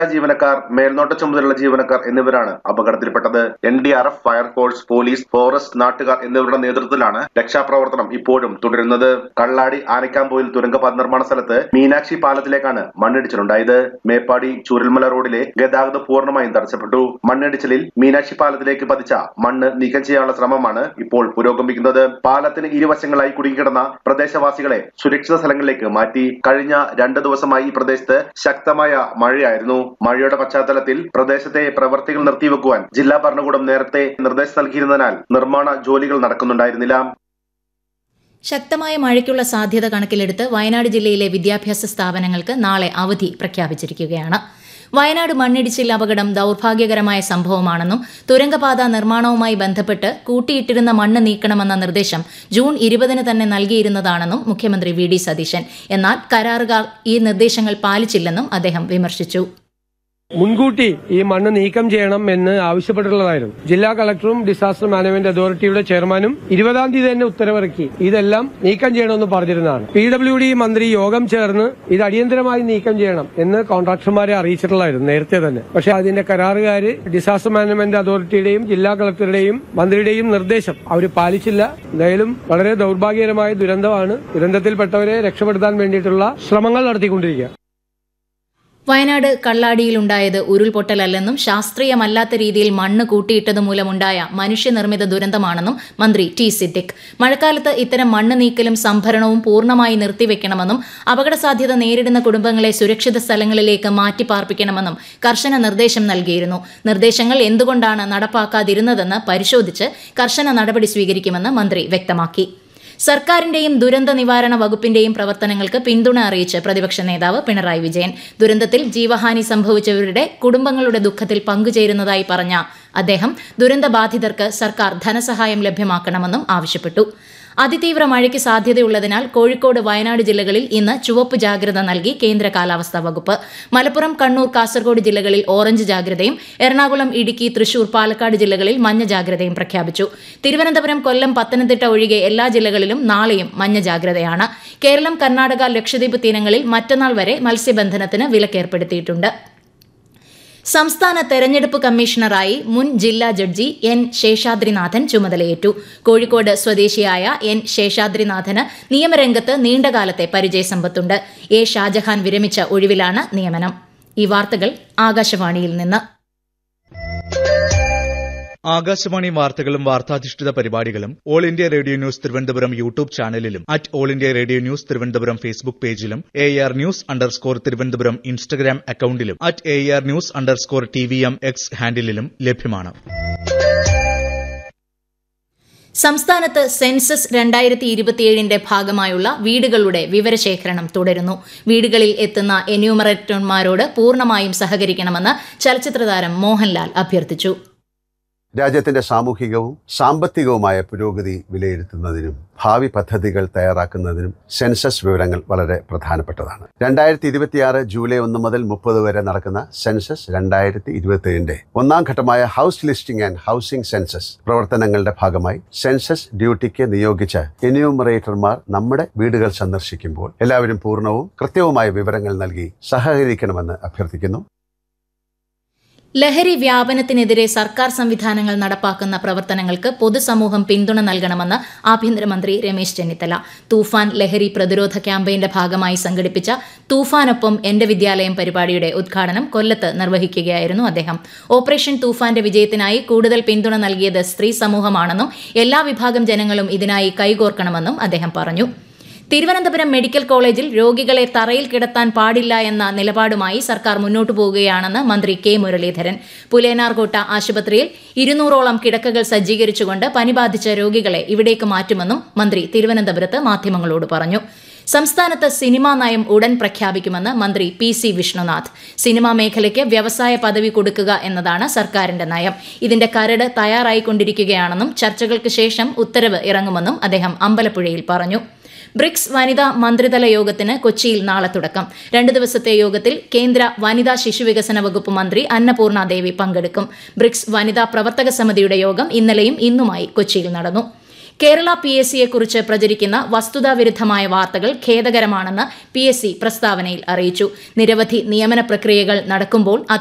ജീവനക്കാർ മേൽനോട്ട ചുമതലയുള്ള ജീവനക്കാർ എന്നിവരാണ് അപകടത്തിൽപ്പെട്ടത് N D R F fire force police forest നാട്ടുകാർ എന്നിവരുടെ നേതൃത്വത്തിലാണ് രക്ഷാപ്രവർത്തനം ഇപ്പോഴും തുടരുന്നത് കള്ളാടി ആനക്കാമ്പോയിൽ തുരങ്കപാത നിർമ്മാണ സ്ഥലത്ത് മീനാക്ഷി പാലത്തിലേക്കാണ് മണ്ണിടിച്ചിലുണ്ടായത് മേപ്പാടി ചൂരൽമല റോഡിലെ ഗതാഗതം പൂർണ്ണമായും തടസ്സപ്പെട്ടു മണ്ണിടിച്ചിലിൽ മീനാക്ഷി പാലത്തിലേക്ക് പതിച്ച മണ്ണ് നീക്കം ചെയ്യാനുള്ള ശ്രമമാണ് ഇപ്പോൾ പുരോഗമിക്കുന്നത് പാലത്തിന് ഇരുവശങ്ങളായി കുടുങ്ങിക്കിടന്ന പ്രദേശവാസികളെ സുരക്ഷിത സ്ഥലങ്ങളിലേക്ക് മാറ്റി കഴിഞ്ഞ രണ്ട് ദിവസമായി ഈ പ്രദേശത്ത് ശക്തമായ മഴയായിരുന്നു മഴയുടെ പശ്ചാത്തലത്തിൽ പ്രദേശത്തെ പ്രവർത്തികൾ നിർത്തിവെക്കുവാൻ ജില്ലാ ഭരണകൂടം നേരത്തെ നിർദ്ദേശം നൽകിയിരുന്നതിനാൽ നിർമ്മാണ ജോലികൾ നടക്കുന്നുണ്ടായിരുന്നില്ല ശക്തമായ മഴയ്ക്കുള്ള സാധ്യത കണക്കിലെടുത്ത് വയനാട് ജില്ലയിലെ വിദ്യാഭ്യാസ സ്ഥാപനങ്ങൾക്ക് നാളെ അവധി പ്രഖ്യാപിച്ചിരിക്കുകയാണ് വയനാട് മണ്ണിടിച്ചിൽ അപകടം ദൗർഭാഗ്യകരമായ സംഭവമാണെന്നും തുരങ്കപാത നിർമ്മാണവുമായി ബന്ധപ്പെട്ട് കൂട്ടിയിട്ടിരുന്ന മണ്ണ് നീക്കണമെന്ന നിർദ്ദേശം ജൂൺ ഇരുപതിന് തന്നെ നൽകിയിരുന്നതാണെന്നും മുഖ്യമന്ത്രി വി ഡി സതീശൻ എന്നാൽ കരാറുകാർ ഈ നിർദ്ദേശങ്ങൾ പാലിച്ചില്ലെന്നും അദ്ദേഹം വിമർശിച്ചു മുൻകൂട്ടി ഈ മണ്ണ് നീക്കം ചെയ്യണം എന്ന് ആവശ്യപ്പെട്ടിട്ടുള്ളതായിരുന്നു ജില്ലാ കളക്ടറും ഡിസാസ്റ്റർ മാനേജ്മെന്റ് അതോറിറ്റിയുടെ ചെയർമാനും ഇരുപതാം തീയതി തന്നെ ഉത്തരവിറക്കി ഇതെല്ലാം നീക്കം ചെയ്യണമെന്ന് പറഞ്ഞിരുന്നതാണ് പി ഡബ്ല്യു ഡി മന്ത്രി യോഗം ചേർന്ന് ഇത് അടിയന്തരമായി നീക്കം ചെയ്യണം എന്ന് കോൺട്രാക്ടർമാരെ അറിയിച്ചിട്ടുള്ളതായിരുന്നു നേരത്തെ തന്നെ പക്ഷേ അതിന്റെ കരാറുകാര് ഡിസാസ്റ്റർ മാനേജ്മെന്റ് അതോറിറ്റിയുടെയും ജില്ലാ കളക്ടറുടെയും മന്ത്രിയുടെയും നിർദ്ദേശം അവർ പാലിച്ചില്ല എന്തായാലും വളരെ ദൗർഭാഗ്യകരമായ ദുരന്തമാണ് ദുരന്തത്തിൽപ്പെട്ടവരെ രക്ഷപ്പെടുത്താൻ വേണ്ടിയിട്ടുള്ള ശ്രമങ്ങൾ നടത്തിക്കൊണ്ടിരിക്കുക വയനാട് കള്ളാടിയിലുണ്ടായത് ഉരുൾപൊട്ടലല്ലെന്നും ശാസ്ത്രീയമല്ലാത്ത രീതിയിൽ മണ്ണ് കൂട്ടിയിട്ടത് മൂലമുണ്ടായ മനുഷ്യനിർമ്മിത ദുരന്തമാണെന്നും മന്ത്രി ടി സിദ്ദിഖ് മഴക്കാലത്ത് ഇത്തരം മണ്ണ് നീക്കലും സംഭരണവും പൂർണ്ണമായി നിർത്തിവെക്കണമെന്നും അപകട സാധ്യത നേരിടുന്ന കുടുംബങ്ങളെ സുരക്ഷിത സ്ഥലങ്ങളിലേക്ക് മാറ്റിപ്പാർപ്പിക്കണമെന്നും കർശന നിർദ്ദേശം നൽകിയിരുന്നു നിർദ്ദേശങ്ങൾ എന്തുകൊണ്ടാണ് നടപ്പാക്കാതിരുന്നതെന്ന് പരിശോധിച്ച് കർശന നടപടി സ്വീകരിക്കുമെന്ന് മന്ത്രി വ്യക്തമാക്കി സർക്കാരിന്റെയും ദുരന്ത നിവാരണ വകുപ്പിന്റെയും പ്രവർത്തനങ്ങൾക്ക് പിന്തുണ അറിയിച്ച് പ്രതിപക്ഷ നേതാവ് പിണറായി വിജയൻ ദുരന്തത്തിൽ ജീവഹാനി സംഭവിച്ചവരുടെ കുടുംബങ്ങളുടെ ദുഃഖത്തിൽ പങ്കുചേരുന്നതായി പറഞ്ഞ അദ്ദേഹം ദുരന്തബാധിതർക്ക് സർക്കാർ ധനസഹായം ലഭ്യമാക്കണമെന്നും ആവശ്യപ്പെട്ടു അതിതീവ്ര മഴയ്ക്ക് സാധ്യതയുള്ളതിനാൽ കോഴിക്കോട് വയനാട് ജില്ലകളിൽ ഇന്ന് ചുവപ്പ് ജാഗ്രത നൽകി കേന്ദ്ര കാലാവസ്ഥാ വകുപ്പ് മലപ്പുറം കണ്ണൂർ കാസർഗോഡ് ജില്ലകളിൽ ഓറഞ്ച് ജാഗ്രതയും എറണാകുളം ഇടുക്കി തൃശൂർ പാലക്കാട് ജില്ലകളിൽ മഞ്ഞ ജാഗ്രതയും പ്രഖ്യാപിച്ചു തിരുവനന്തപുരം കൊല്ലം പത്തനംതിട്ട ഒഴികെ എല്ലാ ജില്ലകളിലും നാളെയും മഞ്ഞ ജാഗ്രതയാണ് കേരളം കർണാടക ലക്ഷദ്വീപ് തീരങ്ങളിൽ മറ്റന്നാൾ വരെ മത്സ്യബന്ധനത്തിന് വിലക്കേർപ്പെടുത്തിയിട്ടുണ്ട് സംസ്ഥാന തെരഞ്ഞെടുപ്പ് കമ്മീഷണറായി മുൻ ജില്ലാ ജഡ്ജി എൻ ശേഷാദ്രിനാഥൻ ചുമതലയേറ്റു കോഴിക്കോട് സ്വദേശിയായ എൻ ശേഷാദ്രിനാഥന് നിയമരംഗത്ത് നീണ്ടകാലത്തെ പരിചയസമ്പത്തുണ്ട് എ ഷാജഹാൻ വിരമിച്ച ഒഴിവിലാണ് നിയമനം ഈ വാർത്തകൾ ആകാശവാണിയിൽ നിന്ന് ആകാശവാണി വാർത്തകളും വാർത്താധിഷ്ഠിത പരിപാടികളും all India radio news Thiruvananthapuram YouTube ചാനലിലും at all India radio news Thiruvananthapuram Facebook പേജിലും A R news underscore Thiruvananthapuram Instagram അക്കൌണ്ടിലും at A R news underscore T V M X ഹാൻഡിലും ലഭ്യമാണ് സംസ്ഥാനത്ത് സെൻസസ് രണ്ടായിരത്തി ഇരുപത്തിയേഴിന്റെ ഭാഗമായുള്ള വീടുകളുടെ വിവരശേഖരണം തുടരുന്നു വീടുകളിൽ എത്തുന്ന എന്യൂമറേറ്റർമാരോട് പൂർണ്ണമായും സഹകരിക്കണമെന്ന് ചലച്ചിത്രതാരം മോഹൻലാൽ അഭ്യർത്ഥിച്ചു രാജ്യത്തിന്റെ സാമൂഹികവും സാമ്പത്തികവുമായ പുരോഗതി വിലയിരുത്തുന്നതിനും ഭാവി പദ്ധതികൾ തയ്യാറാക്കുന്നതിനും സെൻസസ് വിവരങ്ങൾ വളരെ പ്രധാനപ്പെട്ടതാണ് രണ്ടായിരത്തി ഇരുപത്തിയാറ് ജൂലൈ ഒന്ന് മുതൽ മുപ്പത് വരെ നടക്കുന്ന സെൻസസ് രണ്ടായിരത്തി ഇരുപത്തിയേഴിന്റെ ഒന്നാം ഘട്ടമായ house listing and housing census പ്രവർത്തനങ്ങളുടെ ഭാഗമായി സെൻസസ് ഡ്യൂട്ടിക്ക് നിയോഗിച്ച എന്യൂമറേറ്റർമാർ നമ്മുടെ വീടുകൾ സന്ദർശിക്കുമ്പോൾ എല്ലാവരും പൂർണ്ണവും കൃത്യവുമായ വിവരങ്ങൾ നൽകി സഹകരിക്കണമെന്ന് അഭ്യർത്ഥിക്കുന്നു ലഹരി വ്യാപനത്തിനെതിരെ സർക്കാർ സംവിധാനങ്ങൾ നടപ്പാക്കുന്ന പ്രവർത്തനങ്ങൾക്ക് പൊതുസമൂഹം പിന്തുണ നൽകണമെന്ന് ആഭ്യന്തരമന്ത്രി രമേശ് ചെന്നിത്തല തൂഫാൻ ലഹരി പ്രതിരോധ ക്യാമ്പയിന്റെ ഭാഗമായി സംഘടിപ്പിച്ച തൂഫാനൊപ്പം എന്റെ വിദ്യാലയം പരിപാടിയുടെ ഉദ്ഘാടനം കൊല്ലത്ത് നിർവഹിക്കുകയായിരുന്നു അദ്ദേഹം ഓപ്പറേഷൻ തൂഫാന്റെ വിജയത്തിനായി കൂടുതൽ പിന്തുണ നൽകിയത് സ്ത്രീ സമൂഹമാണെന്നും എല്ലാ വിഭാഗം ജനങ്ങളും ഇതിനായി കൈകോർക്കണമെന്നും അദ്ദേഹം പറഞ്ഞു തിരുവനന്തപുരം മെഡിക്കൽ കോളേജിൽ രോഗികളെ തറയിൽ കിടത്താൻ പാടില്ല എന്ന നിലപാടുമായി സർക്കാർ മുന്നോട്ടു പോവുകയാണെന്ന് മന്ത്രി കെ മുരളീധരൻ പുലേനാർകോട്ട ആശുപത്രിയിൽ ഇരുന്നൂറോളം കിടക്കകൾ സജ്ജീകരിച്ചുകൊണ്ട് പനി ബാധിച്ച രോഗികളെ ഇവിടേക്ക് മാറ്റുമെന്നും മന്ത്രി തിരുവനന്തപുരത്ത് മാധ്യമങ്ങളോട് പറഞ്ഞു സംസ്ഥാനത്ത് സിനിമാ നയം ഉടൻ പ്രഖ്യാപിക്കുമെന്ന് മന്ത്രി പി സി വിഷ്ണുനാഥ് സിനിമാ മേഖലയ്ക്ക് വ്യവസായ പദവി കൊടുക്കുക എന്നതാണ് സർക്കാരിന്റെ നയം ഇതിന്റെ കരട് തയ്യാറായിക്കൊണ്ടിരിക്കുകയാണെന്നും ചർച്ചകൾക്ക് ശേഷം ഉത്തരവ് ഇറങ്ങുമെന്നും അദ്ദേഹം അമ്പലപ്പുഴയിൽ പറഞ്ഞു ബ്രിക്സ് വനിതാ മന്ത്രിതല യോഗത്തിന് കൊച്ചിയിൽ നാളെ തുടക്കം രണ്ട് ദിവസത്തെ യോഗത്തിൽ കേന്ദ്ര വനിതാ ശിശുവികസന വകുപ്പ് മന്ത്രി അന്നപൂർണ ദേവി പങ്കെടുക്കും ബ്രിക്സ് വനിതാ പ്രവർത്തക സമിതിയുടെ യോഗം ഇന്നലെയും ഇന്നുമായി കൊച്ചിയിൽ നടന്നു കേരള പി എസ് സിയെ കുറിച്ച് പ്രചരിക്കുന്ന വസ്തുതാവിരുദ്ധമായ വാർത്തകൾ ഖേദകരമാണെന്ന് പി എസ് സി പ്രസ്താവനയിൽ അറിയിച്ചു നിരവധി നിയമന പ്രക്രിയകൾ നടക്കുമ്പോൾ